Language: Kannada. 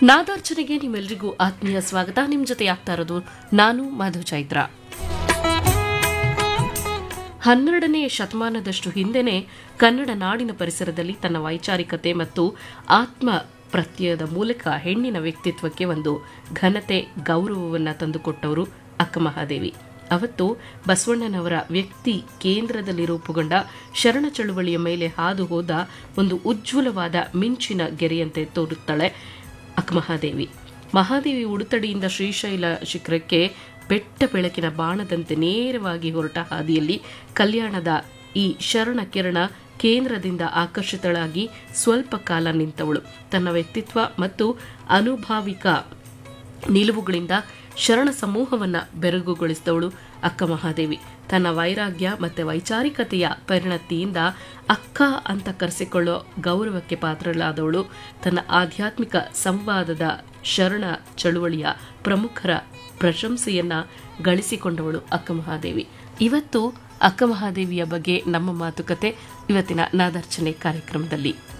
ನಾದಾರ್ಚನೆಗೆ ನಿಮ್ಮೆಲ್ಲರಿಗೂ ಆತ್ಮೀಯ ಸ್ವಾಗತ ನಿಮ್ ಜೊತೆ ಆಗ್ತಾ ಇರೋದು ನಾನು ಮಧು ಚೈತ್ರ ಹನ್ನೆರಡನೇ ಶತಮಾನದಷ್ಟು ಹಿಂದೆನೆ ಕನ್ನಡ ನಾಡಿನ ಪರಿಸರದಲ್ಲಿ ತನ್ನ ವೈಚಾರಿಕತೆ ಮತ್ತು ಆತ್ಮ ಪ್ರತ್ಯಯದ ಮೂಲಕ ಹೆಣ್ಣಿನ ವ್ಯಕ್ತಿತ್ವಕ್ಕೆ ಒಂದು ಘನತೆ ಗೌರವವನ್ನು ತಂದುಕೊಟ್ಟವರು ಅಕ್ಕಮಹಾದೇವಿ ಅವತ್ತು ಬಸವಣ್ಣನವರ ವ್ಯಕ್ತಿ ಕೇಂದ್ರದಲ್ಲಿ ರೂಪುಗೊಂಡ ಶರಣ ಚಳುವಳಿಯ ಮೇಲೆ ಹಾದು ಹೋದ ಒಂದು ಉಜ್ವಲವಾದ ಮಿಂಚಿನ ಗೆರೆಯಂತೆ ತೋರುತ್ತಾಳೆ ಅಕ್ಕಮಹಾದೇವಿ ಮಹಾದೇವಿ ಉಡುತಡಿಯಿಂದ ಶ್ರೀಶೈಲ ಶಿಖರಕ್ಕೆ ಬೆಟ್ಟ ಬೆಳಕಿನ ಬಾಣದಂತೆ ನೇರವಾಗಿ ಹೊರಟ ಹಾದಿಯಲ್ಲಿ ಕಲ್ಯಾಣದ ಈ ಶರಣ ಕಿರಣ ಕೇಂದ್ರದಿಂದ ಆಕರ್ಷಿತಳಾಗಿ ಸ್ವಲ್ಪ ಕಾಲ ನಿಂತವಳು ತನ್ನ ವ್ಯಕ್ತಿತ್ವ ಮತ್ತು ಅನುಭಾವಿಕ ನಿಲುವುಗಳಿಂದ ಶರಣ ಸಮೂಹವನ್ನ ಬೆರಗುಗೊಳಿಸಿದವಳು ಅಕ್ಕ ಮಹಾದೇವಿ ತನ್ನ ವೈರಾಗ್ಯ ಮತ್ತು ವೈಚಾರಿಕತೆಯ ಪರಿಣತಿಯಿಂದ ಅಕ್ಕ ಅಂತ ಕರೆಸಿಕೊಳ್ಳೋ ಗೌರವಕ್ಕೆ ಪಾತ್ರಳಾದವಳು ತನ್ನ ಆಧ್ಯಾತ್ಮಿಕ ಸಂವಾದದ ಶರಣ ಚಳುವಳಿಯ ಪ್ರಮುಖರ ಪ್ರಶಂಸೆಯನ್ನ ಗಳಿಸಿಕೊಂಡವಳು ಅಕ್ಕ ಮಹಾದೇವಿ ಇವತ್ತು ಅಕ್ಕ ಮಹಾದೇವಿಯ ಬಗ್ಗೆ ನಮ್ಮ ಮಾತುಕತೆ ಇವತ್ತಿನ ನಾದಾರ್ಚನೆ ಕಾರ್ಯಕ್ರಮದಲ್ಲಿ